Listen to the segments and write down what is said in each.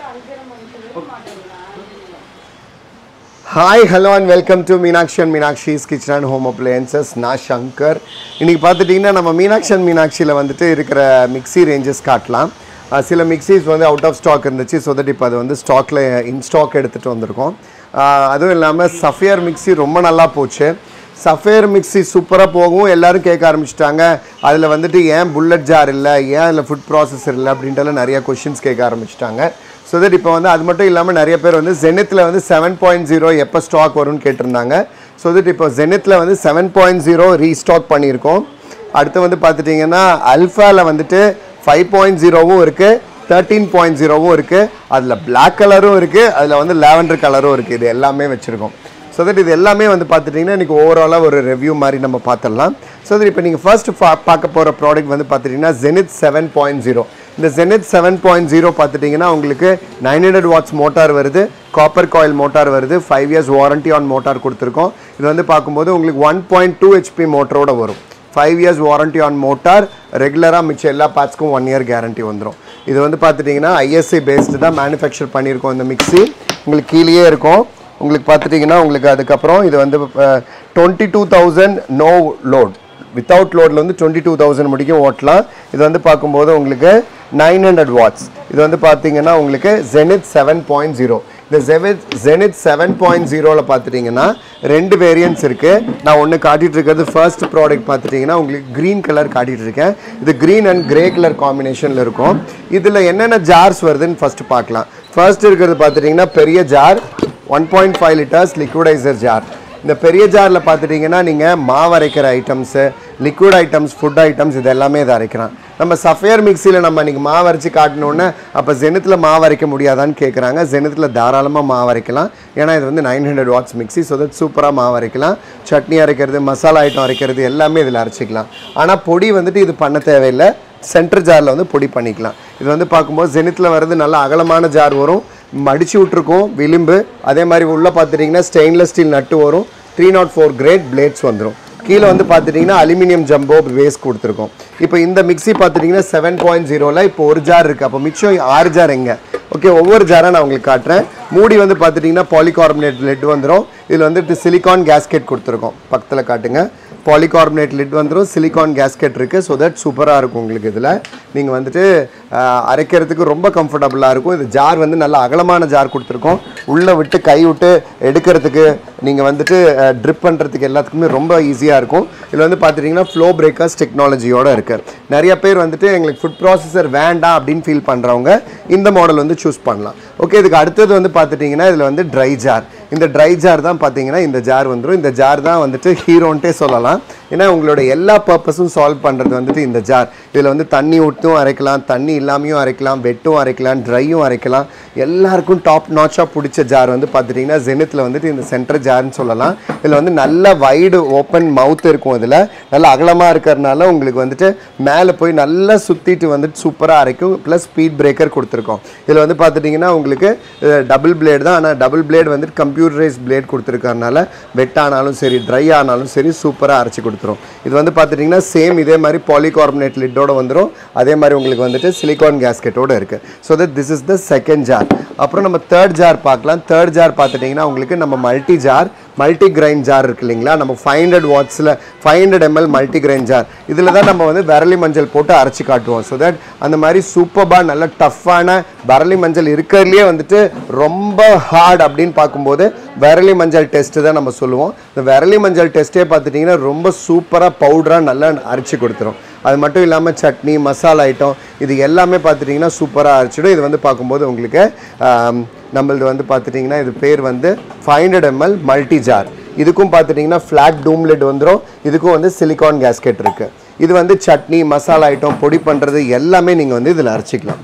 hi hello and welcome to Meenakshi and Meenakshi's kitchen and home appliances நான் சங்கர் இன்றைக்கி பார்த்துட்டிங்கன்னா நம்ம மீனாட்சி அண்ட் மீனாட்சியில் வந்துட்டு இருக்கிற மிக்ஸி ரேஞ்சஸ் காட்டலாம் அஹ் சில மிக்ஸிஸ் வந்து அவுட் ஆஃப் ஸ்டாக் இருந்துச்சு ஸோ தட் இப்போ அது வந்து ஸ்டாக்கில் இன் ஸ்டாக் எடுத்துகிட்டு வந்திருக்கோம் அஹ் அதுவும் இல்லாமல் சஃபியர் மிக்ஸி ரொம்ப நல்லா போச்சு சஃபேர் மிக்ஸி சூப்பராக போகும் எல்லாரும் கேட்க ஆரம்பிச்சிட்டாங்க அதில் வந்துட்டு ஏன் புல்லட் ஜார் இல்லை ஏன் அதில் ஃபுட் ப்ராசஸர் இல்லை அப்படின்ட்டுலாம் நிறைய கொஷின்ஸ் கேட்க ஆரம்பிச்சிட்டாங்க ஸோ தட் இப்போ வந்து அது மட்டும் இல்லாமல் நிறைய பேர் வந்து ஜெனித்தில் வந்து செவன் பாயிண்ட் ஜீரோ எப்போ ஸ்டாக் வரும்னு கேட்டிருந்தாங்க ஸோ தட் இப்போ ஜெனித்தில் வந்து செவன் பாயிண்ட் ஜீரோ ரீஸ்டாக் பண்ணியிருக்கோம் அடுத்து வந்து பார்த்துட்டிங்கன்னா அல்ஃபாவில் வந்துட்டு ஃபைவ் பாயிண்ட் ஜீரோவும் இருக்குது தேர்ட்டீன் பாயிண்ட் ஜீரோவும் இருக்குது அதில் Black கலரும் இருக்குது அதில் வந்து லாவெண்டர் கலரும் இருக்குது இது எல்லாமே வச்சுருக்கோம் ஸோ தட் இது எல்லாமே வந்து பார்த்துட்டிங்கன்னா இன்றைக்கி ஓவராலாக ஒரு ரிவ்யூ மாதிரி நம்ம பார்த்துடலாம் ஸோ தட் இப்போ நீங்கள் ஃபர்ஸ்ட் பார்க்க போகிற ப்ராடக்ட் வந்து பார்த்துட்டிங்கன்னா ஜெனித் செவன் பாயிண்ட் ஜீரோ இந்த ஜெனித் செவன் பாயிண்ட் ஜீரோ பார்த்துட்டிங்கன்னா உங்களுக்கு நைன் ஹண்ட்ரட் வாட்ஸ் மோட்டார் வருது காப்பர் காயில் மோட்டார் வருது five years warranty on motor கொடுத்துருக்கோம் இது வந்து பார்க்கும்போது உங்களுக்கு ஒன் பாயிண்ட் டூ ஹெச்பி மோட்டரோட வரும் five years warranty on motor ரெகுலராக மிச்சம் எல்லா பார்ட்ஸ்க்கும் ஒன் இயர் கேரண்டி வந்துடும் இது வந்து பார்த்துட்டிங்கன்னா ஐஎஸ்ஐ பேஸ்டு தான் மேனுஃபேக்சர் பண்ணியிருக்கோம் இந்த மிக்ஸி உங்களுக்கு கீழேயே இருக்கும் உங்களுக்கு பார்த்துட்டிங்கன்னா உங்களுக்கு அதுக்கப்புறம் இது வந்து twenty two thousand no load without லோடில் வந்து டுவெண்ட்டி டூ தௌசண்ட் முடிக்கும் ஓட்டலாம் இது வந்து பார்க்கும்போது உங்களுக்கு நைன் ஹண்ட்ரட் வாட்ஸ் இது வந்து பார்த்தீங்கன்னா உங்களுக்கு ஜெனித் செவன் பாயிண்ட் ஜீரோ இந்த ஜெவித் ஜெனித் செவன் பாயிண்ட் ஜீரோவில் பார்த்துட்டிங்கன்னா ரெண்டு வேரியன்ட்ஸ் இருக்குது நான் ஒன்று காட்டிகிட்டு இருக்கிறது ஃபர்ஸ்ட் ப்ராடக்ட் பார்த்துட்டிங்கன்னா உங்களுக்கு க்ரீன் கலர் காட்டிகிட்டு இருக்கேன் இது க்ரீன் அண்ட் கிரே கலர் காம்பினேஷனில் இருக்கும் இதில் என்னென்ன ஜார்ஸ் வருதுன்னு ஃபஸ்ட்டு பார்க்கலாம் ஃபர்ஸ்ட் இருக்கிறது பார்த்துட்டிங்கன்னா பெரிய jar one point five litres liquidiser jar இந்த பெரிய ஜாரில் பார்த்துட்டிங்கன்னா நீங்கள் மாவு அரைக்கிற items liquid items food items இது எல்லாமே இதை அரைக்கலாம் நம்ம சஃபேர் மிக்சியில் நம்ம இன்றைக்கி மாவு அரைச்சி காட்டினோன்னே அப்போ ஜெனத்தில் மாவு அரைக்க முடியாதான்னு கேட்குறாங்க ஜெனத்தில் தாராளமாக மாவு அரைக்கலாம் ஏன்னா இது வந்து nine hundred watts mixie so that சூப்பராக மாவு அரைக்கலாம் சட்னி அரைக்கிறது மசாலா ஐட்டம் அரைக்கிறது எல்லாமே இதில் அரைச்சிக்கலாம் ஆனால் பொடி வந்துட்டு இது பண்ண தேவையில்லை சென்டர் ஜாரில் வந்து பொடி பண்ணிக்கலாம் இது வந்து பார்க்கும்போது ஜெனித்தில் வர்றது நல்ல அகலமான ஜார் வரும் மடிச்சு விட்ருக்கோம் விளிம்பு அதே மாதிரி உள்ளே பார்த்துட்டிங்கன்னா ஸ்டெயின்லெஸ் ஸ்டீல் நட்டு வரும் three naught four grade blades வந்துடும் கீழே வந்து பார்த்துட்டிங்கன்னா அலுமினியம் ஜம்போ வேஸ்ட் கொடுத்துருக்கோம் இப்போ இந்த மிக்ஸி பார்த்துட்டிங்கன்னா செவன் பாயிண்ட் ஜீரோவில் இப்போ ஒரு ஜார் இருக்குது அப்போ மிச்சம் ஆறு ஜார் எங்கே ஓகே ஒவ்வொரு ஜாராக நான் உங்களுக்கு காட்டுறேன் மூடி வந்து பார்த்துட்டிங்கன்னா பாலிகார்பனேட் லெட் வந்துடும் இதில் வந்துட்டு சிலிகான் கேஸ்கெட் கொடுத்துருக்கோம் பக்கத்தில் காட்டுங்க பாலிகார்பனேட் லிட் வந்துடும் சிலிகான் கேஸ்கெட் இருக்குது ஸோ தட் சூப்பராக இருக்கும் உங்களுக்கு இதில் நீங்கள் வந்துட்டு ஆஹ், அரைக்கிறதுக்கு ரொம்ப கம்ஃபர்டபுளாக இருக்கும் இது ஜார் வந்து நல்ல அகலமான ஜார் கொடுத்துருக்கோம் உள்ளே விட்டு கை விட்டு எடுக்கிறதுக்கு நீங்கள் வந்துட்டு ட்ரிப் பண்ணுறதுக்கு எல்லாத்துக்குமே ரொம்ப ஈஸியாக இருக்கும் இதில் வந்து பார்த்துட்டிங்கன்னா ஃப்ளோ பிரேக்கர்ஸ் டெக்னாலஜியோட இருக்குது நிறைய பேர் வந்துட்டு எங்களுக்கு ஃபுட் ப்ராசஸர் வேண்டாம் அப்படின்னு ஃபீல் பண்ணுறவங்க இந்த மாடல் வந்து சூஸ் பண்ணலாம் ஓகே இதுக்கு அடுத்தது வந்து பார்த்துட்டிங்கன்னா இதில் வந்து ட்ரை ஜார் இந்த ட்ரை ஜார் தான் பார்த்தீங்கன்னா இந்த ஜார் வந்துடும் இந்த ஜார் தான் வந்துட்டு ஹீரோன்ட்டே சொல்லலாம் ஏன்னா உங்களோட எல்லா பர்பஸும் சால்வ் பண்ணுறது வந்துட்டு இந்த ஜார் இதில் வந்து தண்ணி விட்டும் அரைக்கலாம் தண்ணி இல்லாமையும் அரைக்கலாம் வெட்டும் அரைக்கலாம் ட்ரையும் அரைக்கலாம் எல்லாருக்கும் டாப் நாச்சாக பிடிச்ச ஜார் வந்து பார்த்துட்டிங்கன்னா ஜெனித்தில் வந்துட்டு இந்த சென்டர் ஜார்னு சொல்லலாம் இதில் வந்து நல்ல வைடு ஓப்பன் மவுத் இருக்கும் இதில் நல்ல அகலமாக இருக்கிறதுனால உங்களுக்கு வந்துட்டு மேலே போய் நல்லா சுற்றிட்டு வந்துட்டு சூப்பராக அரைக்கும் ப்ளஸ் ஸ்பீட் பிரேக்கர் கொடுத்துருக்கோம் இதில் வந்து பார்த்துட்டிங்கன்னா உங்களுக்கு டபுள் பிளேட் தான் ஆனால் டபுள் பிளேட் வந்துட்டு கம்ப்யூட்டரைஸ் பிளேட் கொடுத்துருக்கறனால வெட் ஆனாலும் சரி ட்ரை ஆனாலும் சரி சூப்பராக அரைச்சி கொடுத்துரும் இது வந்து பார்த்துட்டிங்கன்னா சேம் இதே மாதிரி பாலிகார்பனேட் லிட்டோட வந்துடும் அதே மாதிரி உங்களுக்கு வந்துட்டு சிலிகான் கேஸ்கெட்டோட இருக்குது so that this is the second jar அப்புறம் நம்ம தேர்ட் ஜார் பார்க்கலாம் தேர்ட் ஜார் பார்த்துட்டிங்கன்னா உங்களுக்கு நம்ம multi jar multi grind jar இருக்கு இல்லைங்களா நம்ம ஃபைவ் ஹண்ட்ரட் வாட்ஸில் five hundred ml multi grind jar இதில் தான் நம்ம வந்து விரலி மஞ்சள் போட்டு அரைச்சி காட்டுவோம் ஸோ தட் அந்த மாதிரி சூப்பராக நல்ல டஃப்பான விரலி மஞ்சள் இருக்கிறதுலே வந்துட்டு ரொம்ப ஹார்ட் அப்படின்னு பார்க்கும்போது விரலி மஞ்சள் டெஸ்ட்டு தான் நம்ம சொல்லுவோம் இந்த விரலி மஞ்சள் டெஸ்ட்டே பார்த்துட்டிங்கன்னா ரொம்ப சூப்பராக பவுடராக நல்லா அரைச்சி கொடுத்துரும் அது மட்டும் இல்லாமல் சட்னி மசாலா ஐட்டம் இது எல்லாமே பார்த்துட்டிங்கன்னா சூப்பராக அரைச்சிடும் இது வந்து பார்க்கும்போது உங்களுக்கு ஆம், நம்மளது வந்து பார்த்துட்டிங்கன்னா இது பேர் வந்து five hundred ml multi jar இதுக்கும் பார்த்துட்டிங்கன்னா ஃப்ளாட் டூம்லெட் வந்துடும் இதுக்கும் வந்து சிலிகான் கேஸ்கெட் இருக்குது இது வந்து சட்னி மசாலா ஐட்டம் பொடி பண்ணுறது எல்லாமே நீங்கள் வந்து இதில் அரைச்சிக்கலாம்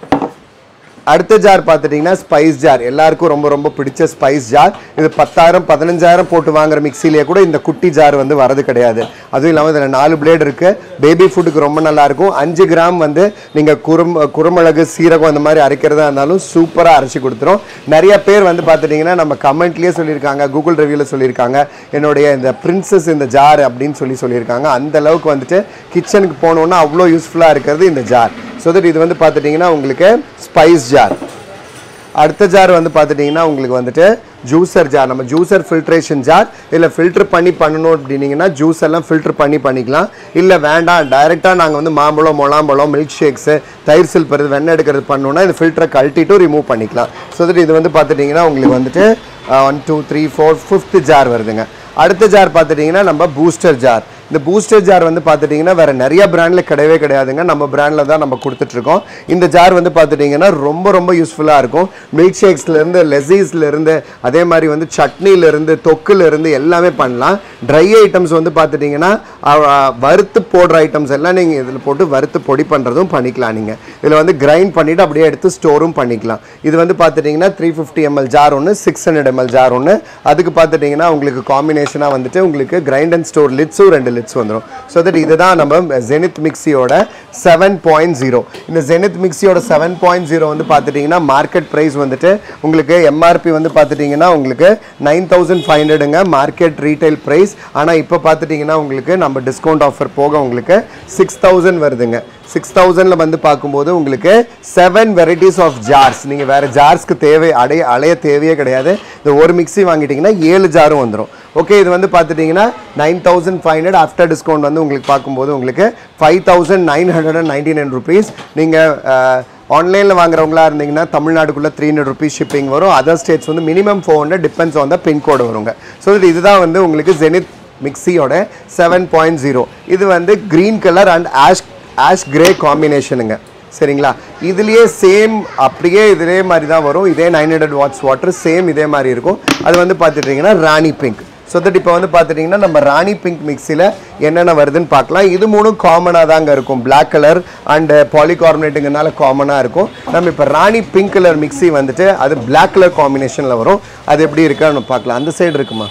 அடுத்த ஜார் பார்த்துட்டிங்கன்னா ஸ்பைஸ் ஜார் எல்லாருக்கும் ரொம்ப ரொம்ப பிடிச்ச ஸ்பைஸ் ஜார் இது பத்தாயிரம் பதினஞ்சாயிரம் போட்டு வாங்குற மிக்சிலேயே கூட இந்த குட்டி ஜார் வந்து வரது கிடையாது அதுவும் இல்லாமல் இதில் நாலு பிளேட் இருக்குது பேபி ஃபுட்டுக்கு ரொம்ப நல்லா இருக்கும் அஞ்சு கிராம் வந்து நீங்கள் குறும் குறுமிளகு சீரகம் அந்த மாதிரி அரைக்கிறதா இருந்தாலும் சூப்பராக அரைச்சி கொடுத்துரும் நிறைய பேர் வந்து பார்த்துட்டிங்கன்னா நம்ம கமெண்ட்லேயே சொல்லியிருக்காங்க கூகுள் ரிவ்யூவில் சொல்லியிருக்காங்க என்னுடைய இந்த பிரின்சஸ் இந்த ஜார் அப்படின்னு சொல்லி சொல்லியிருக்காங்க அந்த அளவுக்கு வந்துட்டு கிச்சனுக்கு போனோன்னா அவ்வளோ யூஸ்ஃபுல்லாக இருக்கிறது இந்த ஜார் ஸோ தட் இது வந்து பார்த்துட்டிங்கன்னா உங்களுக்கு ஸ்பைஸ் ஜார் அடுத்த ஜார் வந்து பார்த்துட்டிங்கன்னா உங்களுக்கு வந்துட்டு ஜூஸர் ஜார் நம்ம ஜூஸர் ஃபில்ட்ரேஷன் ஜார் இல்லை ஃபில்டர் பண்ணி பண்ணணும் அப்படின்னீங்கன்னா ஜூஸ் எல்லாம் ஃபில்டர் பண்ணி பண்ணிக்கலாம் இல்லை வேண்டாம் டைரெக்டாக நாங்கள் வந்து மாம்பழம் முலாம்பழம் மில்க் ஷேக்ஸு தயிர் சில்பறது வெண்ணெய் எடுக்கிறது பண்ணோன்னா இந்த ஃபில்டரை கழட்டிட்டு ரிமூவ் பண்ணிக்கலாம் ஸோ தட் இது வந்து பார்த்துட்டிங்கன்னா உங்களுக்கு வந்துட்டு one two three four fifth jar வருதுங்க அடுத்த ஜார் பார்த்துட்டிங்கன்னா நம்ம பூஸ்டர் ஜார் இந்த பூஸ்டர் ஜார் வந்து பார்த்துட்டிங்கன்னா வேறு நிறைய பிராண்டில் கிடையவே கிடையாதுங்க நம்ம பிராண்டில் தான் நம்ம கொடுத்துட்ருக்கோம் இந்த ஜார் வந்து பார்த்துட்டிங்கன்னா ரொம்ப ரொம்ப யூஸ்ஃபுல்லாக இருக்கும் மில்க் ஷேக்ஸ்லேருந்து லெசீஸ்லேருந்து அதே மாதிரி வந்து சட்னிலேருந்து தொக்குலேருந்து எல்லாமே பண்ணலாம் ட்ரை ஐட்டம்ஸ் வந்து பார்த்துட்டிங்கன்னா அஹ், அஹ், வறுத்து போடுற ஐட்டம்ஸ் எல்லாம் நீங்கள் இதில் போட்டு வறுத்து பொடி பண்ணுறதும் பண்ணிக்கலாம் நீங்கள் இதில் வந்து கிரைண்ட் பண்ணிவிட்டு அப்படியே எடுத்து ஸ்டோரும் பண்ணிக்கலாம் இது வந்து பார்த்துட்டிங்கன்னா த்ரீ ஃபிஃப்டி எம்எல் ஜார் ஒன்று சிக்ஸ் ஹண்ட்ரட் எம்எல் ஜார் ஒன்று அதுக்கு பார்த்துட்டிங்கன்னா உங்களுக்கு காம்பினேஷனாக வந்துட்டு உங்களுக்கு கிரைண்ட் அண்ட் ஸ்டோர் லிட்ஸும் ரெண்டு லிட்ஸ் வந்துடும் ஸோ தட் இதுதான் நம்ம ஜெனித் மிக்ஸியோட செவன் பாயிண்ட் ஜீரோ இந்த ஜெனித் மிக்ஸியோட செவன் பாயிண்ட் ஜீரோ வந்து பார்த்துட்டிங்கன்னா மார்க்கெட் ப்ரைஸ் வந்துட்டு உங்களுக்கு எம்ஆர்பி வந்து பார்த்துட்டிங்கன்னா உங்களுக்கு நைன் தௌசண்ட் ஃபைவ் ஹண்ட்ரடுங்க மார்க்கெட் ரீட்டைல் ப்ரைஸ் ஆனால் இப்போ பார்த்துட்டிங்கன்னா உங்களுக்கு நம்ம டிஸ்கவுண்ட் ஆஃபர் போக உங்களுக்கு சிக்ஸ் தௌசண்ட் வருதுங்க சிக்ஸ் தௌசண்டில் வந்து பார்க்கும்போது உங்களுக்கு செவன் வெரைட்டிஸ் ஆஃப் ஜார்ஸ் நீங்கள் வேறு ஜார்ஸ்க்கு தேவை அடைய அலைய தேவையே கிடையாது இந்த ஒரு மிக்ஸி வாங்கிட்டீங்கன்னா ஏழு ஜாரும் வந்துடும் ஓகே இது வந்து பார்த்துட்டிங்கன்னா nine thousand five hundred after discount வந்து உங்களுக்கு பார்க்கும்போது உங்களுக்கு five thousand nine hundred and ninety nine rupees நீங்கள் ஆன்லைனில் வாங்குறவங்களா இருந்தீங்கன்னா தமிழ்நாடுக்குள்ளே த்ரீ ஹண்ட்ரட் ருபீஸ் ஷிப்பிங் வரும் அதர் ஸ்டேட்ஸ் வந்து minimum four hundred depends on the pincode வருங்க ஸோ இதுதான் வந்து உங்களுக்கு ஜெனித் மிக்ஸியோட செவன் பாயிண்ட் ஜீரோ இது வந்து green colour and ash ash grey காம்பினேஷனுங்க சரிங்களா இதுலேயே சேம் அப்படியே இதே மாதிரி தான் வரும் இதே nine hundred watts water same இதே மாதிரி இருக்கும் அது வந்து பார்த்துட்டிங்கன்னா ராணி பிங்க் ஸோ தட் இப்போ வந்து பார்த்துட்டிங்கன்னா நம்ம ராணி பிங்க் மிக்ஸியில் என்னென்ன வருதுன்னு பார்க்கலாம் இது மூணும் காமனாக தாங்க இருக்கும் Black கலர் அண்டு பாலிகார்பனேட்டுங்கிறனால காமனாக இருக்கும் நம்ம இப்போ ராணி பிங்க் கலர் மிக்ஸி வந்துட்டு அது Black கலர் காம்பினேஷனில் வரும் அது எப்படி இருக்கான்னு பார்க்கலாம் அந்த சைடு இருக்குமா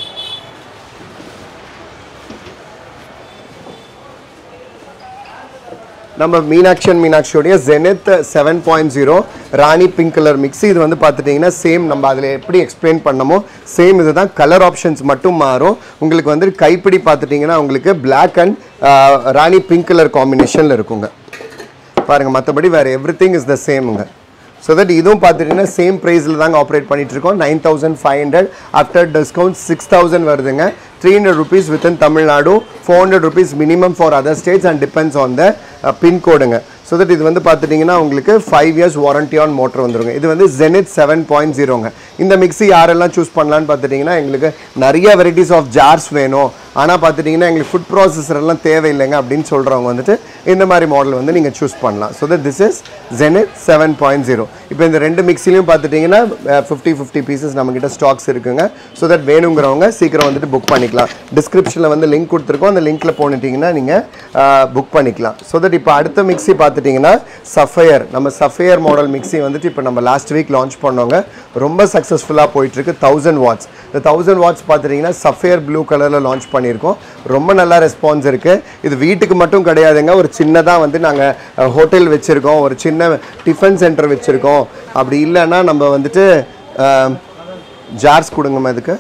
நம்ம மீனாட்சி அண்ட் மீனாட்சியோடைய ஜெனித் செவன் பாயிண்ட் ஜீரோ ராணி பிங்க் கலர் மிக்ஸி இது வந்து பார்த்துட்டிங்கன்னா சேம் நம்ம அதில் எப்படி எக்ஸ்பிளைன் பண்ணமோ சேம் இதுதான் கலர் ஆப்ஷன்ஸ் மட்டும் மாறும் உங்களுக்கு வந்து கைப்பிடி பார்த்துட்டிங்கன்னா உங்களுக்கு Black அண்ட் ராணி பிங்க் கலர் காம்பினேஷனில் இருக்குங்க பாருங்கள் மற்றபடி வேறு எவ்ரி திங் இஸ் த சேமுங்க ஸோ தட் இதுவும் பார்த்துட்டிங்கன்னா சேம் ப்ரைஸில் தாங்க ஆப்ரேட் பண்ணிட்டு இருக்கோம் nine thousand five hundred after discount six thousand வருதுங்க three hundred rupees within Tamil Nadu four hundred rupees minimum for other states and depends on the பின்கோடுங்க so that இது வந்து பார்த்துட்டிங்கன்னா உங்களுக்கு five years warranty on motor வந்துருங்க இது வந்து ஜெனித் செவன் பாயிண்ட் ஜீரோங்க இந்த மிக்ஸி யாரெல்லாம் சூஸ் பண்ணலான்னு பார்த்துட்டிங்கன்னா எங்களுக்கு நிறைய வெரைட்டிஸ் ஆஃப் ஜார்ஸ் வேணும் ஆனால் பார்த்துட்டிங்கன்னா எங்களுக்கு ஃபுட் ப்ராசஸர் எல்லாம் தேவையில்லைங்க அப்படின்னு சொல்கிறவங்க வந்துட்டு இந்த மாதிரி மாடல் வந்து நீங்கள் சூஸ் பண்ணலாம் so that this is Zenith seven point zero இப்போ இந்த ரெண்டு மிக்ஸிலையும் பார்த்துட்டிங்கன்னா ஃபிஃப்டி ஃபிஃப்டி பீசஸ் நம்மக்கிட்ட ஸ்டாக்ஸ் இருக்குங்க ஸோ தட் வேணுங்கிறவங்க சீக்கிரம் வந்துட்டு புக் பண்ணிக்கலாம் டிஸ்கிரிப்ஷனில் வந்து லிங்க் கொடுத்துருக்கோம் அந்த லிங்க்கில் போனிட்டிங்கன்னா நீங்கள் புக் பண்ணிக்கலாம் ஸோ தட் இப்போ அடுத்த மிக்ஸி பார்த்துட்டிங்கன்னா சஃபயர் நம்ம சஃபயர் மாடல் மிக்ஸி வந்துட்டு இப்போ நம்ம லாஸ்ட் வீக் லான்ச் பண்ணோங்க ரொம்ப சக்ஸஸ்ஃபுல்லாக போயிட்டுருக்கு தௌசண்ட் வாட்ஸ் இந்த தௌசண்ட் வாட்ஸ் பார்த்துட்டிங்கன்னா சஃபயர் ப்ளூ கலரில் லான்ச் பண்ணியிருக்கோம் ரொம்ப நல்லா ரெஸ்பான்ஸ் இருக்குது இது வீட்டுக்கு மட்டும் கிடையாதுங்க ஒரு சின்னதாக வந்து நாங்கள் ஹோட்டல் வச்சுருக்கோம் ஒரு சின்ன டிஃபன் சென்டர் வச்சுருக்கோம் அப்படி இல்லைன்னா நம்ம வந்துட்டு ஜார்ஸ் கொடுங்கம்மா இதுக்கு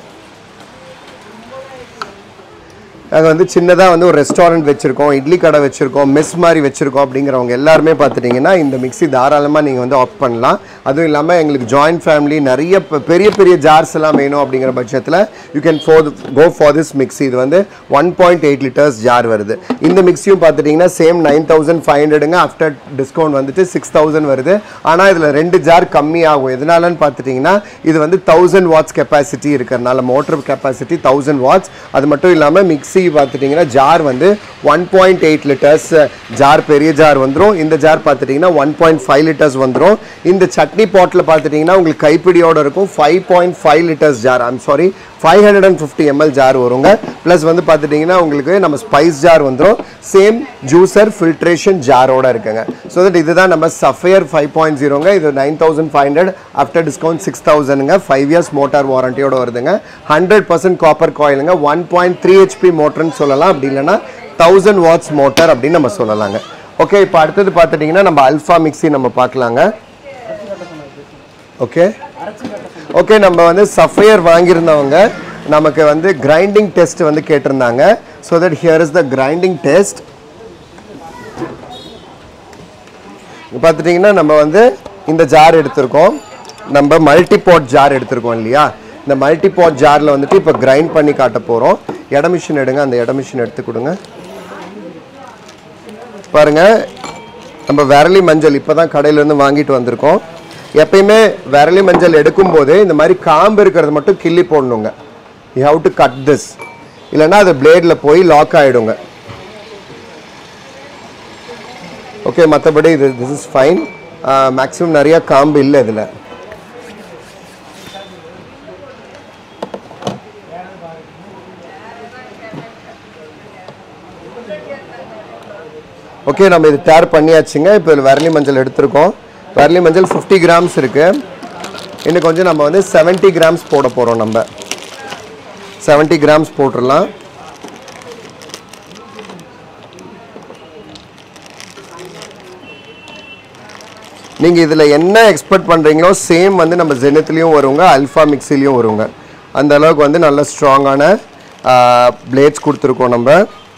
நாங்கள் வந்து சின்னதாக வந்து ஒரு ரெஸ்டாரண்ட் வச்சுருக்கோம் இட்லி கடை வச்சுருக்கோம் மெஸ் மாதிரி வச்சுருக்கோம் அப்படிங்கிறவங்க எல்லாருமே பார்த்துட்டிங்கன்னா இந்த மிக்ஸி தாராளமாக நீங்கள் வந்து ஆப்ட் பண்ணலாம் அதுவும் இல்லாமல் எங்களுக்கு ஜாயிண்ட் ஃபேமிலி நிறைய பெ- பெரிய பெரிய ஜார்ஸ் எல்லாம் வேணும் அப்படிங்கிற பட்சத்தில் you can for go for this mixie இது வந்து one point eight litres jar வருது இந்த மிக்ஸியும் பார்த்துட்டிங்கன்னா சேம் நைன் தௌசண்ட் ஃபைவ் ஹண்ட்ரடுங்க ஆஃப்டர் டிஸ்கவுண்ட் வந்துட்டு சிக்ஸ் தௌசண்ட் வருது ஆனால் இதில் ரெண்டு ஜார் கம்மியாகும் எதனாலன்னு பார்த்துட்டிங்கன்னா இது வந்து தௌசண்ட் வாட்ஸ் கெப்பாசிட்டி இருக்கிறனால மோட்டர் கெப்பாசிட்டி தௌசண்ட் வாட்ஸ் அது மட்டும் இல்லாமல் மிக்ஸி பார்த்துட்டிங்கன்னா ஜார் வந்து one point eight litres jar பெரிய ஜார் வந்துடும் இந்த ஜார் பார்த்துட்டிங்கன்னா ஒன் பாயிண்ட் ஃபைவ் லிட்டர்ஸ் வந்துடும் இந்த சட்னி பாட்டில் பார்த்துட்டிங்கன்னா உங்களுக்கு கைப்பிடியோட இருக்கும் five point five litres jar I'm sorry five hundred and fifty ml jar வருங்க ப்ளஸ் வந்து பார்த்துட்டிங்கன்னா உங்களுக்கு நம்ம ஸ்பைஸ் ஜார் வந்துடும் சேம் ஜூசர் ஃபில்ட்ரேஷன் ஜாரோட இருக்குங்க ஸோ தட் இதுதான் நம்ம சஃபயர் ஃபைவ் பாயிண்ட் ஜீரோங்க இது nine thousand five hundred after discount six தௌசண்ட்ங்க ஃபைவ் இயர்ஸ் மோட்டார் வாரண்டியோட வருதுங்க ஹண்ட்ரட் பர்சன்ட் காப்பர் காயிலுங்க ஒன் பாயிண்ட் த்ரீ ஹெச்பி மோட்டர்னு சொல்லலாம் அப்படி இல்லைன்னா தௌசண்ட் வாட்ஸ் மோட்டார் அப்படின்னு நம்ம சொல்லலாங்க ஓகே இப்போ அடுத்தது பார்த்துட்டிங்கன்னா நம்ம அல்ஃபா மிக்ஸி நம்ம பார்க்கலாங்க ஓகே ஓகே நம்ம வந்து சஃபையர் வாங்கியிருந்தவங்க நமக்கு வந்து கிரைண்டிங் டெஸ்ட் வந்து கேட்டிருந்தாங்க so that here is the grinding test பார்த்துட்டிங்கன்னா நம்ம வந்து இந்த ஜார் எடுத்திருக்கோம் நம்ம மல்டி பாட் ஜார் எடுத்திருக்கோம் இல்லையா இந்த மல்டி பாட் ஜாரில் வந்துட்டு இப்போ கிரைண்ட் பண்ணி காட்ட போகிறோம் எட மிஷின் எடுங்க அந்த எட மிஷின் எடுத்து கொடுங்க பாருங்க நம்ம விரலி மஞ்சள் இப்போ தான் கடையிலேருந்து வாங்கிட்டு வந்திருக்கோம் எப்பயுமே விரலி மஞ்சள் எடுக்கும்போது இந்த மாதிரி காம்பு இருக்கிறது மட்டும் கிள்ளி போடணுங்க you have to cut this இல்லைன்னா அது பிளேடில் போய் லாக் ஆகிடுங்க ஓகே மற்றபடி இது திஸ் இஸ் ஃபைன் மேக்ஸிமம் நிறைய காம்பு இல்லை இதில் ஓகே நம்ம இது டேர் பண்ணியாச்சுங்க இப்போ இதில் வரலி மஞ்சள் எடுத்திருக்கோம் வரலி மஞ்சள் ஃபிஃப்டி கிராம்ஸ் இருக்குது இன்னும் கொஞ்சம் நம்ம வந்து 70 கிராம்ஸ் போட போகிறோம் நம்ம 70 கிராம்ஸ் போட்டுடலாம் நீங்கள் இதில் என்ன எக்ஸ்பெக்ட் பண்ணுறீங்களோ சேம் வந்து நம்ம ஜெனத்துலேயும் வருங்க அல்ஃபா மிக்சிலையும் வருங்க அந்த அளவுக்கு வந்து நல்ல ஸ்ட்ராங்கான பிளேட்ஸ் கொடுத்துருக்கோம் நம்ம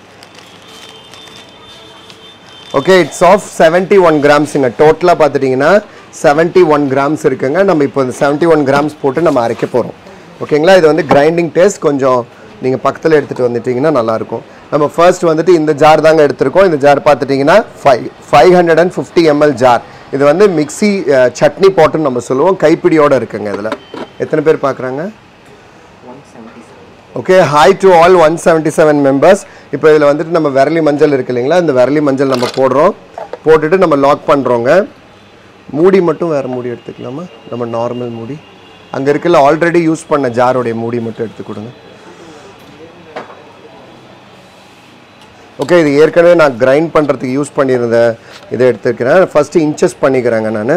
okay it's of seventy one கிராம்ஸுங்க டோட்டலாக பார்த்துட்டிங்கன்னா செவன்ட்டி ஒன் கிராம்ஸ் இருக்குங்க நம்ம இப்போ இந்த செவன்ட்டி ஒன் கிராம்ஸ் போட்டு நம்ம அரைக்க போகிறோம் ஓகேங்களா இது வந்து கிரைண்டிங் டேஸ்ட் கொஞ்சம் நீங்கள் பக்கத்தில் எடுத்துகிட்டு வந்துட்டிங்கன்னா நல்லாயிருக்கும் நம்ம ஃபர்ஸ்ட் வந்துட்டு இந்த ஜார் தாங்க எடுத்திருக்கோம் இந்த ஜார் பார்த்துட்டிங்கன்னா five five hundred and fifty ml jar இது வந்து மிக்ஸி அஹ், சட்னி போட்டுன்னு நம்ம சொல்லுவோம் கைப்பிடியோடு இருக்குங்க இதில் எத்தனை பேர் பார்க்குறாங்க okay hi to all one seventy seven members இப்போ இதில் வந்துட்டு நம்ம விரலி மஞ்சள் இருக்கு இல்லைங்களா இந்த விரலி மஞ்சள் நம்ம போடுறோம் போட்டுட்டு நம்ம லாக் பண்ணுறோங்க மூடி மட்டும் வேறு மூடி எடுத்துக்கலாமா நம்ம நார்மல் மூடி அங்கே இருக்கல ஆல்ரெடி யூஸ் பண்ண ஜாரோடைய மூடி மட்டும் எடுத்து கொடுங்க ஓகே இது ஏற்கனவே நான் கிரைண்ட் பண்ணுறதுக்கு யூஸ் பண்ணியிருந்த இதை எடுத்துக்கிறேன் ஃபஸ்ட்டு இன்ச்சஸ் பண்ணிக்கிறேங்க நான்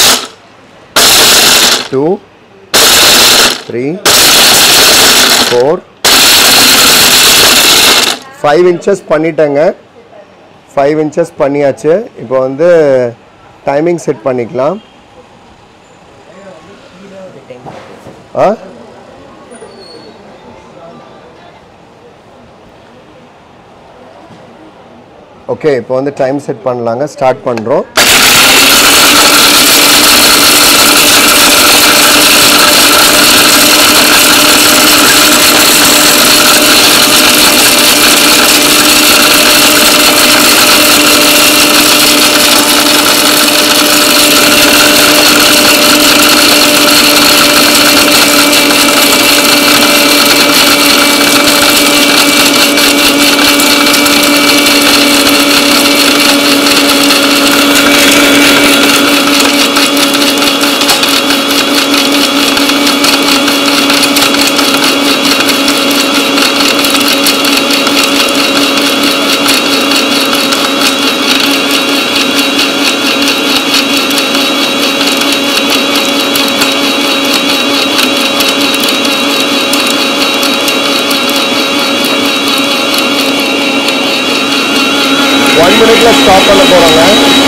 two three four five inches பண்ணிட்டேங்க ஃபைவ் இன்ச்சஸ் பண்ணியாச்சு இப்போ வந்து டைமிங் செட் பண்ணிக்கலாம் ஆ ஓகே இப்போ வந்து டைம் செட் பண்ணலாங்க ஸ்டார்ட் பண்ணுறோம் ஒன் மினிட்ல ஸ்டாப் பண்ண போறோங்க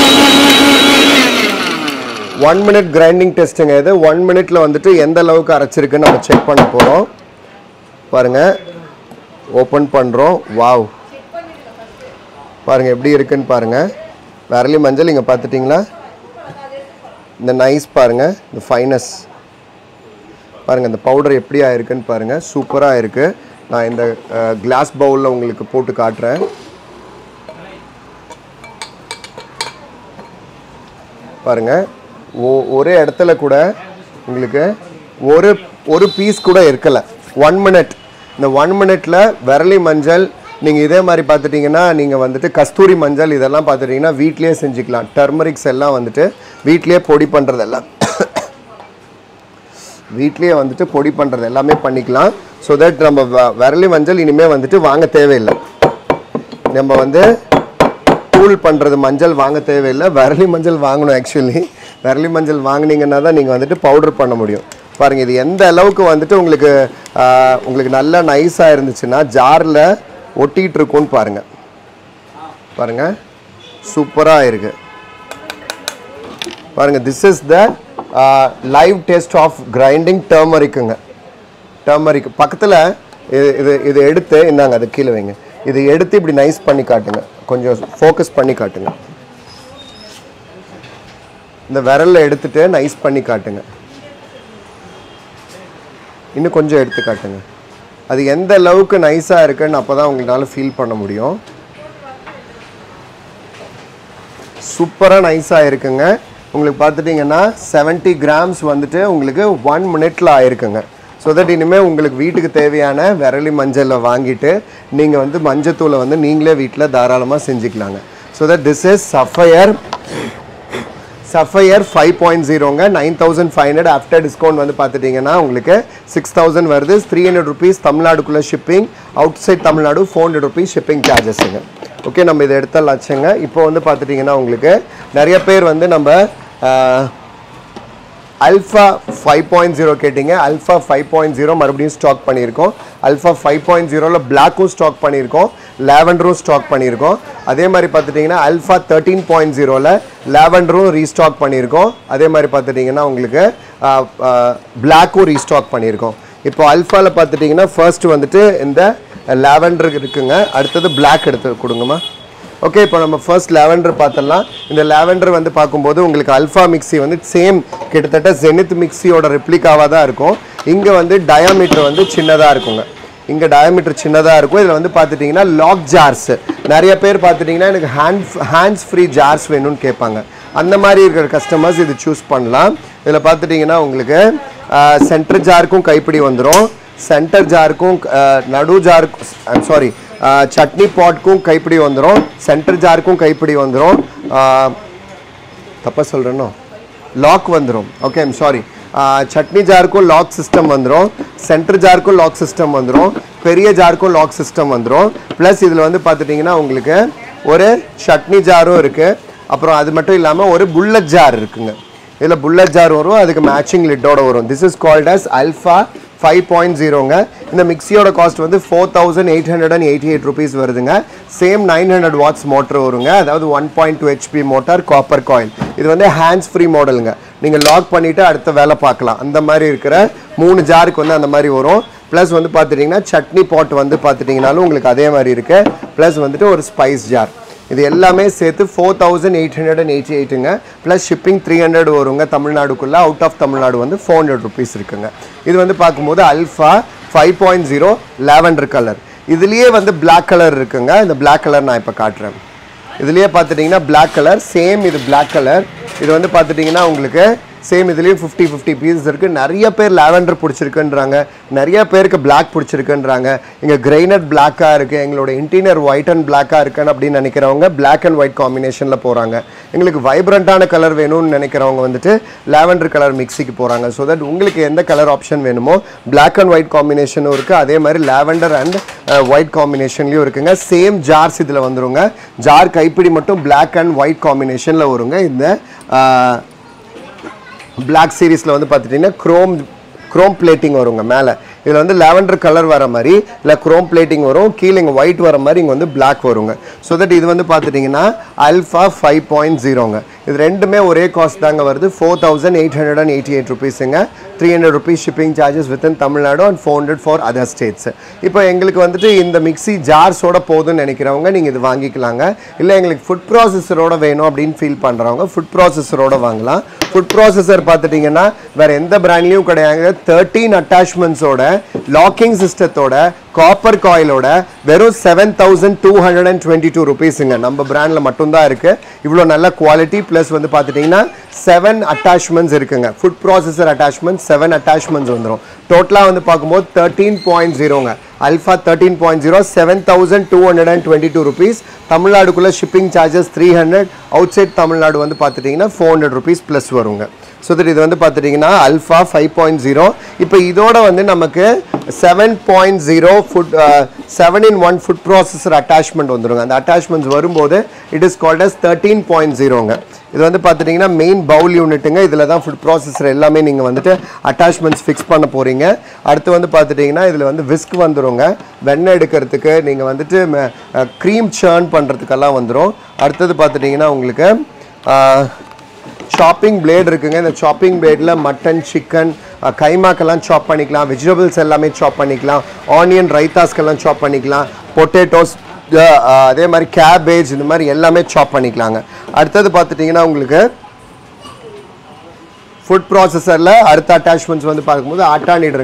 ஒன் மினிட் கிரைண்டிங் டெஸ்ட்டுங்க இது ஒன் மினிட்ல வந்துட்டு எந்த அளவுக்கு அரைச்சிருக்குன்னு நம்ம செக் பண்ண போறோம் பாருங்க ஓப்பன் பண்றோம் வாவ் பாருங்க எப்படி இருக்குன்னு பாருங்க விரலி மஞ்சள் இங்க பார்த்துட்டிங்களா இந்த நைஸ் பாருங்க இந்த ஃபைனஸ் பாருங்க இந்த பவுடர் எப்படி ஆயிருக்குன்னு பாருங்க சூப்பரா இருக்கு நான் இந்த கிளாஸ் பவுலில் உங்களுக்கு போட்டு காட்டுறேன் பாருங்க ஒ ஒரே இடத்துல கூட உங்களுக்கு ஒரு ஒரு பீஸ் கூட இருக்கல ஒன் மினிட் இந்த ஒன் மினிட்ல விரலி மஞ்சள் நீங்கள் இதே மாதிரி பார்த்துட்டிங்கன்னா நீங்கள் வந்துட்டு கஸ்தூரி மஞ்சள் இதெல்லாம் பார்த்துட்டிங்கன்னா வீட்லேயே செஞ்சுக்கலாம் டர்மரிக்ஸ் எல்லாம் வந்துட்டு வீட்லேயே பொடி பண்ணுறதெல்லாம் வீட்லேயே வந்துட்டு பொடி பண்ணுறது எல்லாமே பண்ணிக்கலாம் ஸோ தட் நம்ம வ- விரலி மஞ்சள் இனிமேல் வந்துட்டு வாங்க தேவையில்லை நம்ம வந்து தூள் பண்ணுறது மஞ்சள் வாங்க தேவையில்லை விரலி மஞ்சள் வாங்கணும் ஆக்சுவலி விரலி மஞ்சள் வாங்குனீங்கன்னா தான் நீங்கள் வந்துட்டு பவுடர் பண்ண முடியும் பாருங்கள் இது எந்த அளவுக்கு வந்துட்டு உங்களுக்கு ஆஹ், உங்களுக்கு நல்லா நைஸாக இருந்துச்சுன்னா ஜாரில் ஒட்டிகிட்டு இருக்கும்னு பாருங்கள் பாருங்கள் சூப்பராக இருக்குது பாருங்கள் this is the live taste of grinding டர்மரிக்குங்க டர்மரிக் பக்கத்தில் இது இது இது எடுத்து இந்தாங்க அது கீழே வைங்க இது எடுத்து இப்படி நைஸ் பண்ணி காட்டுங்க கொஞ்சம் ஃபோக்கஸ் பண்ணி காட்டுங்க இந்த விரல்ல எடுத்துட்டு நைஸ் பண்ணி காட்டுங்க இன்னும் கொஞ்சம் எடுத்து காட்டுங்க அது எந்த அளவுக்கு நைஸாக இருக்குன்னு அப்போ தான் உங்களால் ஃபீல் பண்ண முடியும் சூப்பராக நைஸாக இருக்குங்க உங்களுக்கு பார்த்துட்டிங்கன்னா 70 கிராம்ஸ் வந்துட்டு உங்களுக்கு ஒன் மினிட்ல ஆயிருக்குங்க ஸோ தட் இனிமேல் உங்களுக்கு வீட்டுக்கு தேவையான விரலி மஞ்சளை வாங்கிட்டு நீங்கள் வந்து மஞ்சத்தூளை வந்து நீங்களே வீட்டில் தாராளமாக செஞ்சுக்கலாங்க so that this is sapphire sapphire five point ஜீரோங்க nine thousand five hundred after discount வந்து பார்த்துட்டிங்கன்னா உங்களுக்கு சிக்ஸ் தௌசண்ட் வருது த்ரீ ஹண்ட்ரட் ருபீஸ் தமிழ்நாடுக்குள்ளே shipping outside Tamil Nadu four hundred rupees shipping சார்ஜஸ்ஸுங்க ஓகே நம்ம இதை எடுத்துடலாச்சுங்க இப்போ வந்து பார்த்துட்டிங்கன்னா உங்களுக்கு நிறைய பேர் வந்து நம்ம அல்ஃபா ஃபைவ் பாயிண்ட் ஜீரோ கேட்டிங்க அல்ஃபா ஃபைவ் பாயிண்ட் ஜீரோ மறுபடியும் ஸ்டாக் பண்ணியிருக்கோம் அல்ஃபா ஃபைவ் பாயிண்ட் ஜீரோவில் பிளாக்கும் ஸ்டாக் பண்ணியிருக்கோம் லேவண்டரும் ஸ்டாக் பண்ணியிருக்கோம் அதே மாதிரி பார்த்துட்டிங்கன்னா அல்ஃபா தேர்ட்டீன் பாயிண்ட் ஜீரோவில் லேவண்டரும் ரீஸ்டாக் பண்ணியிருக்கோம் அதே மாதிரி பார்த்துட்டிங்கன்னா உங்களுக்கு பிளாக்கும் ரீஸ்டாக் பண்ணியிருக்கோம் இப்போ அல்ஃபாவில் பார்த்துட்டிங்கன்னா ஃபர்ஸ்ட் வந்துட்டு இந்த லேவண்டர் இருக்குங்க அடுத்தது பிளாக் எடுத்து கொடுங்கம்மா ஓகே இப்போ நம்ம ஃபர்ஸ்ட் லேவெண்டர் பார்த்தலாம் இந்த லேவெண்டர் வந்து பார்க்கும்போது உங்களுக்கு அல்ஃபா மிக்ஸி வந்து சேம் கிட்டத்தட்ட ஜெனித் மிக்ஸியோட ரெப்ளிகாவாக தான் இருக்கும் இங்கே வந்து டயாமீட்டர் வந்து சின்னதாக இருக்குங்க இங்கே டயாமீட்டர் சின்னதாக இருக்கும் இதில் வந்து பார்த்துட்டிங்கன்னா லாக் ஜார்ஸ் நிறைய பேர் பார்த்துட்டிங்கன்னா எனக்கு ஹேண்ட் ஹேண்ட்ஸ் ஃப்ரீ ஜார்ஸ் வேணும்னு கேட்பாங்க அந்த மாதிரி இருக்கிற கஸ்டமர்ஸ் இது சூஸ் பண்ணலாம் இதில் பார்த்துட்டிங்கன்னா உங்களுக்கு சென்டர் ஜாருக்கும் கைப்பிடி வந்துடும் சென்டர் ஜாருக்கும் அஹ், நடு ஜாருக்கும் ஐம் சாரி சட்னி பாட்க்கும் கைப்பிடி வந்துடும் சென்டர் ஜாருக்கும் கைப்பிடி வந்துடும் தப்பாக சொல்கிறேனோ லாக் வந்துடும் ஓகே ஐம் சாரி சட்னி ஜாருக்கும் லாக் சிஸ்டம் வந்துடும் சென்டர் ஜாருக்கும் லாக் சிஸ்டம் வந்துடும் பெரிய ஜாருக்கும் லாக் சிஸ்டம் வந்துடும் ப்ளஸ் இதில் வந்து பார்த்துட்டிங்கன்னா உங்களுக்கு ஒரு சட்னி ஜாரும் இருக்குது அப்புறம் அது மட்டும் இல்லாமல் ஒரு புல்லட் ஜார் இருக்குங்க இதில் புல்லட் ஜார் வரும் அதுக்கு மேட்சிங் லிட்டோட வரும் this is called as alpha five point ஜீரோங்க இந்த மிக்ஸியோட காஸ்ட் வந்து four thousand eight hundred and eighty eight rupees வருதுங்க same nine hundred watts motor வருங்க அதாவது one point two HP motor copper coil இது வந்து ஹேண்ட்ஸ் ஃப்ரீ மாடலுங்க நீங்கள் லாக் பண்ணிவிட்டு அடுத்த வேலை பார்க்கலாம் அந்த மாதிரி இருக்கிற மூணு ஜாருக்கு வந்து அந்த மாதிரி வரும் ப்ளஸ் வந்து பார்த்துட்டிங்கன்னா சட்னி பாட் வந்து பார்த்துட்டிங்கனாலும் உங்களுக்கு அதே மாதிரி இருக்குது ப்ளஸ் வந்துட்டு ஒரு ஸ்பைஸ் ஜார் இது எல்லாமே சேர்த்து four thousand eight hundred and eighty எயிட்டுங்க ப்ளஸ் ஷிப்பிங் த்ரீ ஹண்ட்ரட் வருங்க தமிழ்நாடுக்குள்ளே அவுட் ஆஃப் தமிழ்நாடு வந்து ஃபோர் ஹண்ட்ரட் ருபீஸ் இருக்குங்க இது வந்து பார்க்கும்போது alpha five point zero lavender colour இதுலேயே வந்து பிளாக் கலர் இருக்குங்க இந்த பிளாக் கலர் நான் இப்போ காட்டுறேன் இதுலேயே பார்த்துட்டிங்கன்னா Black கலர் சேம் இது Black கலர் இது வந்து பார்த்துட்டிங்கன்னா உங்களுக்கு சேம் இதுலேயும் ஃபிஃப்டி ஃபிஃப்டி பீசஸ் இருக்குது நிறைய பேர் லாவெண்டர் பிடிச்சிருக்குன்றாங்க நிறைய பேருக்கு Black பிடிச்சிருக்குன்றாங்க இங்கே கிரைனட் பிளாக்காக இருக்குது எங்களோட இன்டீரியர் ஒயிட் அண்ட் பிளாக்காக இருக்குன்னு அப்படின்னு நினைக்கிறவங்க Black அண்ட் ஒயிட் காம்பினேஷனில் போகிறாங்க எங்களுக்கு வைப்ரண்ட்டான கலர் வேணும்னு நினைக்கிறவங்க வந்துட்டு லாவெண்டர் கலர் மிக்ஸிக்கு போகிறாங்க ஸோ தட் உங்களுக்கு எந்த கலர் ஆப்ஷன் வேணுமோ Black அண்ட் ஒயிட் காம்பினேஷனும் இருக்குது அதே மாதிரி லாவெண்டர் அண்ட் ஒயிட் காம்பினேஷன்லேயும் இருக்குங்க சேம் ஜார்ஸ் இதில் வந்துருங்க ஜார் கைப்பிடி மட்டும் Black அண்ட் ஒயிட் காம்பினேஷனில் வருங்க இந்த Black சீரீஸில் வந்து பார்த்துட்டிங்கன்னா க்ரோம் க்ரோம் பிளேட்டிங் வருங்க மேலே இதில் வந்து லாவெண்டர் கலர் வர மாதிரி இல்லை க்ரோம் பிளேட்டிங் வரும் கீழே இங்கே ஒயிட் வர மாதிரி இங்கே வந்து Black வருங்க ஸோ தட் இது வந்து பார்த்துட்டிங்கன்னா அல்ஃபா ஃபைவ் பாயிண்ட் ஜீரோங்க இது ரெண்டுமே ஒரே காஸ்ட் தாங்க வருது four thousand eight hundred and eighty eight ருபீஸுங்க three hundred rupees shipping charges within Tamil Nadu and four hundred for other states இப்போ எங்களுக்கு வந்துட்டு இந்த மிக்ஸி ஜார்ஸோட போதும்னு நினைக்கிறவங்க நீங்கள் இது வாங்கிக்கலாங்க இல்லை எங்களுக்கு ஃபுட் ப்ராசஸரோட வேணும் அப்படின்னு ஃபீல் பண்ணுறவங்க ஃபுட் ப்ராசஸரோட வாங்கலாம் ஃபுட் ப்ராசஸர் பார்த்துட்டிங்கன்னா வேறு எந்த பிராண்ட்லேயும் கிடையாது தேர்ட்டீன் அட்டாச்மெண்ட்ஸோட லாக்கிங் சிஸ்டத்தோட காப்பர் காயிலோட வெறும் seven thousand two hundred and twenty two ருபீஸுங்க நம்ம பிராண்டில் மட்டும்தான் இருக்குது இவ்வளோ நல்ல குவாலிட்டி ப்ளஸ் வந்து பார்த்துட்டிங்கன்னா செவன் அட்டாச்மெண்ட்ஸ் இருக்குங்க food processor attachment seven attachments வந்துடும் டோட்டலாக வந்து பார்க்கும்போது தேர்ட்டீன் பாயிண்ட் ஜீரோங்க alpha thirteen point zero seven thousand two hundred and twenty two rupees தமிழ்நாடுக்குள்ளே shipping charges three hundred outside Tamil Nadu வந்து பார்த்துட்டிங்கன்னா ஃபோர் ஹண்ட்ரட் ருபீஸ் ப்ளஸ் வருங்க ஸோ தட் இது வந்து பார்த்துட்டிங்கன்னா அல்ஃபா ஃபைவ் பாயிண்ட் ஜீரோ இப்போ இதோட வந்து நமக்கு seven point zero food seven in one food processor attachment வந்துருங்க அந்த அட்டாச்மெண்ட்ஸ் வரும்போது it is called as thirteen point ஜீரோங்க இது வந்து பார்த்துட்டிங்கன்னா மெயின் பவுல் யூனிட்டுங்க இதில் தான் ஃபுட் ப்ராசஸர் எல்லாமே நீங்கள் வந்துட்டு அட்டாச்மெண்ட்ஸ் ஃபிக்ஸ் பண்ண போகிறீங்க அடுத்து வந்து பார்த்துட்டிங்கன்னா இதில் வந்து விஸ்க் வந்துருங்க வெண்ணெய் எடுக்கிறதுக்கு நீங்கள் வந்துட்டு க்ரீம் சேர்ன் பண்ணுறதுக்கெல்லாம் வந்துடும் அடுத்தது பார்த்துட்டிங்கன்னா உங்களுக்கு சாப்பிங் பிளேட் இருக்குங்க இந்த சாப்பிங் பிளேடில் மட்டன் சிக்கன் கைமாக்கெல்லாம் சாப் பண்ணிக்கலாம் வெஜிடபிள்ஸ் எல்லாமே சாப் பண்ணிக்கலாம் ஆனியன் ரைத்தாஸ்க்கெல்லாம் சாப் பண்ணிக்கலாம் பொட்டேட்டோஸ் அதே மாதிரி கேபேஜ் இந்த மாதிரி எல்லாமே சாப் பண்ணிக்கலாங்க அடுத்தது பார்த்துட்டிங்கன்னா உங்களுக்கு ஃபுட் ப்ராசஸரில் அடுத்த அட்டாச்மெண்ட்ஸ் வந்து பார்க்கும்போது அட்டானிடுங்க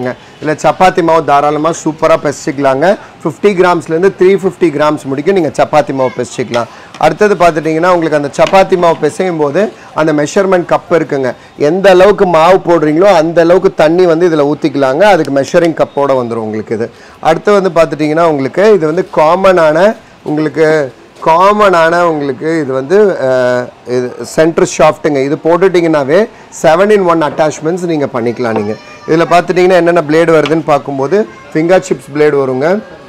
இல்லை சப்பாத்தி மாவு தாராளமாக சூப்பராக பெசிக்கலாங்க ஃபிஃப்டி கிராம்ஸ்லேருந்து த்ரீ ஃபிஃப்டி கிராம்ஸ் முடிக்கும் நீங்கள் சப்பாத்தி மாவு பெசிக்கலாம் அடுத்தது பார்த்துட்டிங்கன்னா உங்களுக்கு அந்த சப்பாத்தி மாவு பிசையும் போது அந்த மெஷர்மெண்ட் கப் இருக்குங்க எந்த அளவுக்கு மாவு போடுறீங்களோ அந்த அளவுக்கு தண்ணி வந்து இதில் ஊற்றிக்கலாங்க அதுக்கு மெஷரிங் கப்போட வந்துடும் உங்களுக்கு இது அடுத்து வந்து பார்த்துட்டிங்கன்னா உங்களுக்கு இது வந்து காமனான உங்களுக்கு காமனான உங்களுக்கு இது வந்து அஹ், இது சென்டர் ஷாஃப்ட்டுங்க இது போட்டுட்டிங்கனாவே செவன் இன் ஒன் அட்டாச்மெண்ட்ஸ் நீங்கள் பண்ணிக்கலாம் நீங்கள் இதில் பார்த்துட்டிங்கன்னா என்னென்ன பிளேடு வருதுன்னு பார்க்கும்போது ஃபிங்கர் சிப்ஸ் பிளேடு வருங்க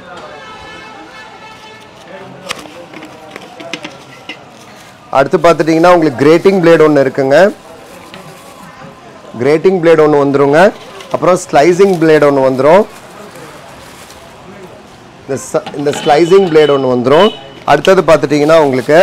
அடுத்து பார்த்துட்டிங்கன்னா உங்களுக்கு கிரேட்டிங் பிளேடு ஒன்று இருக்குங்க கிரேட்டிங் பிளேடு ஒன்று வந்துருங்க அப்புறம் ஸ்லைசிங் பிளேடு ஒன்று வந்துடும் இந்த ச- இந்த ஸ்லைசிங் பிளேடு ஒன்று வந்துடும் அடுத்தது பார்த்துட்டிங்கன்னா உங்களுக்கு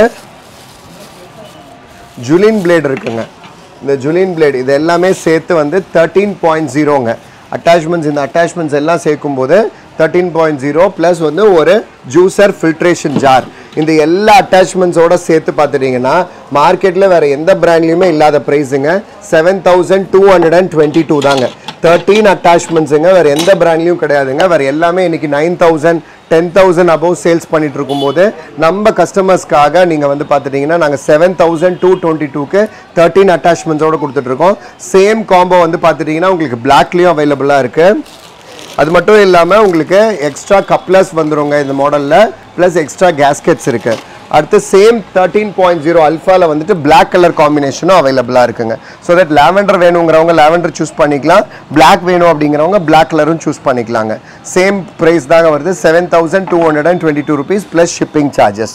ஜுலின் பிளேடு இருக்குங்க இந்த ஜுலின் பிளேடு இது எல்லாமே சேர்த்து வந்து தேர்ட்டீன் பாயிண்ட் ஜீரோங்க அட்டாச்மெண்ட்ஸ் இந்த அட்டாச்மெண்ட்ஸ் எல்லாம் சேர்க்கும்போது தேர்ட்டீன் பாயிண்ட் ஜீரோ ப்ளஸ் வந்து ஒரு ஜூசர் ஃபில்ட்ரேஷன் ஜார் இந்த எல்லா அட்டாச்மெண்ட்ஸோட சேர்த்து பார்த்துட்டிங்கன்னா மார்க்கெட்டில் வேறு எந்த பிராண்ட்லையுமே இல்லாத ப்ரைஸுங்க seven thousand two hundred and twenty two தாங்க தேர்ட்டீன் அட்டாச்மெண்ட்ஸுங்க வேறு எந்த பிராண்ட்லையும் கிடையாதுங்க வேறு எல்லாமே இன்னைக்கு nine thousand ten thousand above sales பண்ணிட்டு இருக்கும்போது நம்ம கஸ்டமர்ஸ்க்காக நீங்கள் வந்து பார்த்துட்டிங்கன்னா நாங்கள் செவன் தௌசண்ட் டூ டுவெண்ட்டி டூக்கு தேர்ட்டீன் அட்டாச்மெண்ட்ஸோட கொடுத்துட்ருக்கோம் சேம் காம்போ வந்து பார்த்துட்டிங்கன்னா உங்களுக்கு பிளாக்லேயும் அவைலபிளாக இருக்குது அது மட்டும் இல்லாமல் உங்களுக்கு எக்ஸ்ட்ரா கப்லஸ் வந்துருங்க இந்த மாடலில் ப்ளஸ் எக்ஸ்ட்ரா கேஸ்கெட்ஸ் இருக்குது அடுத்து சேம் தேர்ட்டீன் பாயிண்ட் ஜீரோ அல்ஃபாவில் வந்துட்டு Black கலர் காம்பினேஷனும் அவைலபிளாக இருக்குங்க ஸோ தட் லாவெண்டர் வேணுங்கிறவங்க லாவெண்டர் சூஸ் பண்ணிக்கலாம் Black வேணும் அப்படிங்கிறவங்க Black கலரும் சூஸ் பண்ணிக்கலாங்க சேம் ப்ரைஸ் தாங்க வருது seven thousand two hundred and twenty two rupees plus shipping charges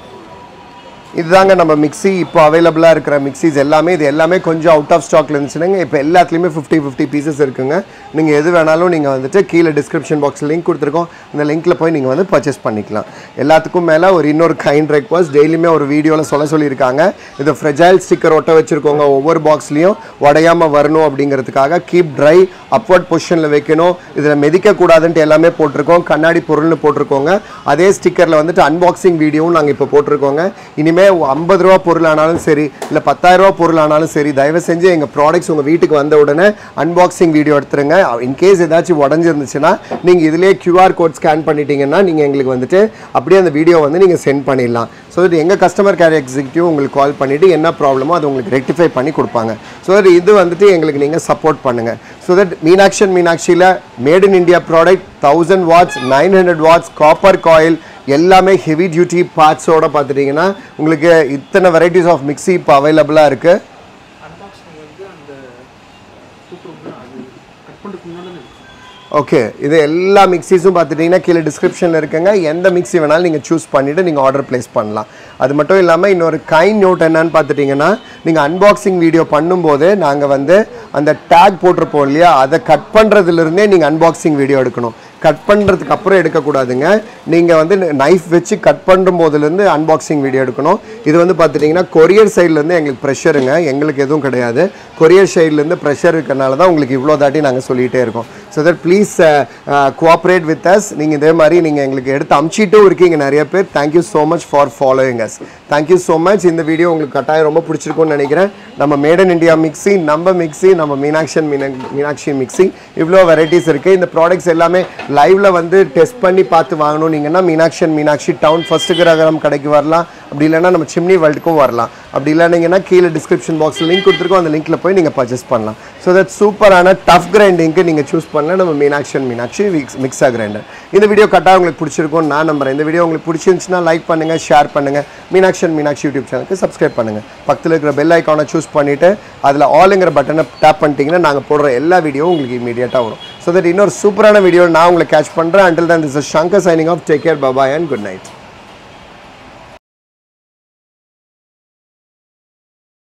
இதுதாங்க நம்ம மிக்ஸி இப்போ அவைலபிளாக இருக்கிற மிக்ஸிஸ் எல்லாமே இது எல்லாமே கொஞ்சம் அவுட் ஆஃப் ஸ்டாக்ல இருந்துச்சுனாங்க இப்போ எல்லாத்துலேயுமே ஃபிஃப்டி ஃபிஃப்டி பீசஸ் இருக்குங்க நீங்கள் எது வேணாலும் நீங்கள் வந்துட்டு கீழே டிஸ்கிரிப்ஷன் பாக்ஸில் லிங்க் கொடுத்துருக்கோம் இந்த லிங்க்கில் போய் நீங்கள் வந்து பர்ச்சேஸ் பண்ணிக்கலாம் எல்லாத்துக்கும் மேலே ஒரு இன்னொரு கைண்ட் ரெக்வஸ்ட் டெய்லியுமே ஒரு வீடியோவில் சொல்ல சொல்லியிருக்காங்க இது ஃப்ரெஜைல் ஸ்டிக்கர் ஒட்ட வச்சுருக்கோங்க ஒவ்வொரு பாக்ஸ்லேயும் உடையாமல் வரணும் அப்படிங்கிறதுக்காக கீப் ட்ரை அப்வர்ட் பொசிஷனில் வைக்கணும் இதில் மிதிக்கக்கூடாதுன்ட்டு எல்லாமே போட்டிருக்கோம் கண்ணாடி பொருள்னு போட்டிருக்கோங்க அதே ஸ்டிக்கரில் வந்துட்டு அன்பாக்சிங் வீடியோவும் நாங்கள் இப்போ போட்டிருக்கோங்க இனிமேல் ஐம்பது ரூபா பொருள் ஆனாலும் சரி இல்லை பத்தாயிரம் ரூபா பொருள் ஆனாலும் சரி தயவு செஞ்சு எங்கள் ப்ராடக்ட்ஸ் உங்கள் வீட்டுக்கு வந்த உடனே அன்பாக்சிங் வீடியோ எடுத்துருங்க இன்கேஸ் ஏதாச்சும் உடஞ்சிருந்துச்சுன்னா நீங்கள் இதிலே QR கோட் ஸ்கேன் பண்ணிட்டீங்கன்னா நீங்கள் எங்களுக்கு வந்துட்டு அப்படியே அந்த வீடியோ வந்து நீங்கள் சென்ட் பண்ணிடலாம் ஸோ இது எங்கள் கஸ்டமர் கேர் எக்ஸிக்யூட்டிவ் உங்களுக்கு கால் பண்ணிவிட்டு என்ன ப்ராப்ளமோ அது உங்களுக்கு ரெக்டிஃபை பண்ணி கொடுப்பாங்க ஸோ இது வந்துட்டு எங்களுக்கு நீங்கள் சப்போர்ட் பண்ணுங்கள் ஸோ தட் மீனாட்சன் மீனாட்சியில் made in India product thousand watts nine hundred watts copper coil எல்லாமே ஹெவி டியூட்டி பார்ட்ஸோட பார்த்துட்டிங்கன்னா உங்களுக்கு இத்தனை வெரைட்டிஸ் ஆஃப் மிக்ஸி இப்போ அவைலபிளாக இருக்குது அன்பாக்சிங் வந்து அந்த கூப்பிடுவோம்ல அது கட் பண்ணுறதுக்கு முன்னாடி இருக்கு ஓகே இது எல்லா மிக்ஸிஸும் பார்த்துட்டிங்கன்னா கீழே டிஸ்கிரிப்ஷனில் இருக்குங்க எந்த மிக்ஸி வேணாலும் நீங்கள் சூஸ் பண்ணிவிட்டு நீங்கள் ஆர்டர் ப்ளேஸ் பண்ணலாம் அது மட்டும் இல்லாமல் இன்னொரு கைண்ட் நோட் என்னன்னு பார்த்துட்டிங்கன்னா நீங்கள் அன்பாக்சிங் வீடியோ பண்ணும்போது நாங்கள் வந்து அந்த டேக் போட்டிருப்போம் இல்லையா அதை கட் பண்ணுறதுலேருந்தே நீங்கள் அன்பாக்சிங் வீடியோ எடுக்கணும் கட் பண்ணுறதுக்கு அப்புறம் எடுக்கக்கூடாதுங்க நீங்கள் வந்து நைஃப் வச்சு கட் பண்ணும் போதுலேருந்து அன்பாக்சிங் வீடியோ எடுக்கணும் இது வந்து பார்த்துட்டிங்கன்னா கொரியர் சைட்லேருந்து எங்களுக்கு ப்ரெஷருங்க எங்களுக்கு எதுவும் கிடையாது கொரியர் சைட்லேருந்து ப்ரெஷர் இருக்கறனால தான் உங்களுக்கு இவ்வளோ தாட்டி நாங்கள் சொல்லிகிட்டே இருக்கோம் so that please cooperate with us நீங்கள் இதே மாதிரி நீங்கள் எங்களுக்கு எடுத்து அமுச்சிட்டும் இருக்கீங்க நிறைய பேர் thank you so much for following us thank you so much இந்த வீடியோ உங்களுக்கு கட்டாயம் ரொம்ப பிடிச்சிருக்கும்னு நினைக்கிறேன் நம்ம மேட் இன் இந்தியா மிக்ஸி நம்ம மிக்ஸி நம்ம மீனாட்சன் மீனா மீனாட்சி மிக்ஸி இவ்வளோ வெரைட்டிஸ் இருக்குது இந்த ப்ராடக்ட்ஸ் எல்லாமே லைவ்ல வந்து டெஸ்ட் பண்ணி பார்த்து வாங்கணும் நீங்கன்னா மீனாட்சன் மீனாட்சி டவுன் ஃபர்ஸ்ட் கிரகரம் கடைக்கு வரலாம் அப்படி இல்லைன்னா நம்ம சிம்னி வேர்ல்டுக்கும் வரலாம் அப்படி இல்லைனீங்கன்னா கீழே டிஸ்கிரிப்ஷன் பாக்ஸில் லிங்க் கொடுத்துருக்கோம் அந்த லிங்க்ல போய் நீங்கள் பர்ச்சேஸ் பண்ணலாம் ஸோ தட் சூப்பரான டஃப் கிரைண்டிங்க்கு நீங்கள் சூஸ் பண்ணலாம் நம்ம மீனாட்சன் மீனாட்சி மிக்ஸா கிரைண்டர் இந்த வீடியோ கட்டாக உங்களுக்கு பிடிச்சிருக்கும் நான் நம்புறேன் இந்த வீடியோ உங்களுக்கு பிடிச்சிருந்துச்சுன்னா லைக் பண்ணுங்க ஷேர் பண்ணுங்க மீனாட்சன் மீனாட்சி யூடியூப் சேனலுக்கு சப்ஸ்கிரைப் பண்ணுங்க பக்கத்தில் இருக்கிற பெல் ஐக்கானை சூஸ் பண்ணிட்டு அதில் ஆளுங்கிற பட்டனை டேப் பண்ணிட்டீங்கன்னா நாங்கள் போடுற எல்லா வீடியோவும் உங்களுக்கு இமீடியட்டாக வரும் ஸோ தட் இன்னொரு சூப்பரான வீடியோ நான் உங்களை கேட்ச் பண்ணுறேன் அண்டில் தான் this Shankar signing off take care bye bye and good night